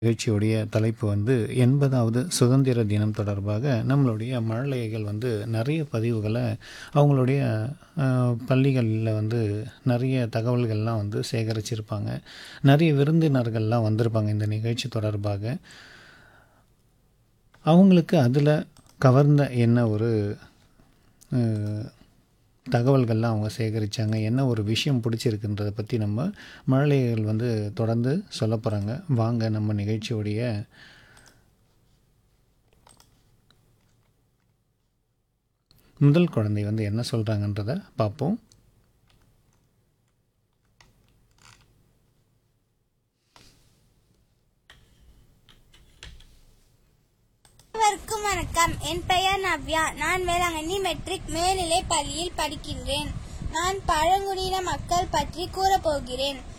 நிகழ்ச்சியுடைய தலைப்பு வந்து எண்பதாவது சுதந்திர தினம் தொடர்பாக நம்மளுடைய மழலையர்கள் வந்து நிறைய பதிவுகளை அவங்களுடைய பள்ளிகளில் வந்து நிறைய தகவல்கள்லாம் வந்து சேகரிச்சிருப்பாங்க நிறைய விருந்தினர்கள்லாம் வந்திருப்பாங்க இந்த நிகழ்ச்சி தொடர்பாக அவங்களுக்கு அதில் கவர்ந்த என்ன ஒரு அஹ், தகவல்கள்லாம் அவங்க சேகரித்தாங்க என்ன ஒரு விஷயம் பிடிச்சிருக்குன்றதை பற்றி நம்ம மழலையர்கள் வந்து தொடர்ந்து சொல்ல போகிறாங்க வாங்க நம்ம நிகழ்ச்சியுடைய முதல் குழந்தை வந்து என்ன சொல்கிறாங்கன்றத பார்ப்போம் அனைவருக்கும் வணக்கம் என் பெயர் நவ்யா நான் வேளாங்கண்ணி மெட்ரிக் மேல்நிலை பள்ளியில் படிக்கின்றேன் நான் பழங்குடியின மக்கள் பற்றி கூறப்போகிறேன்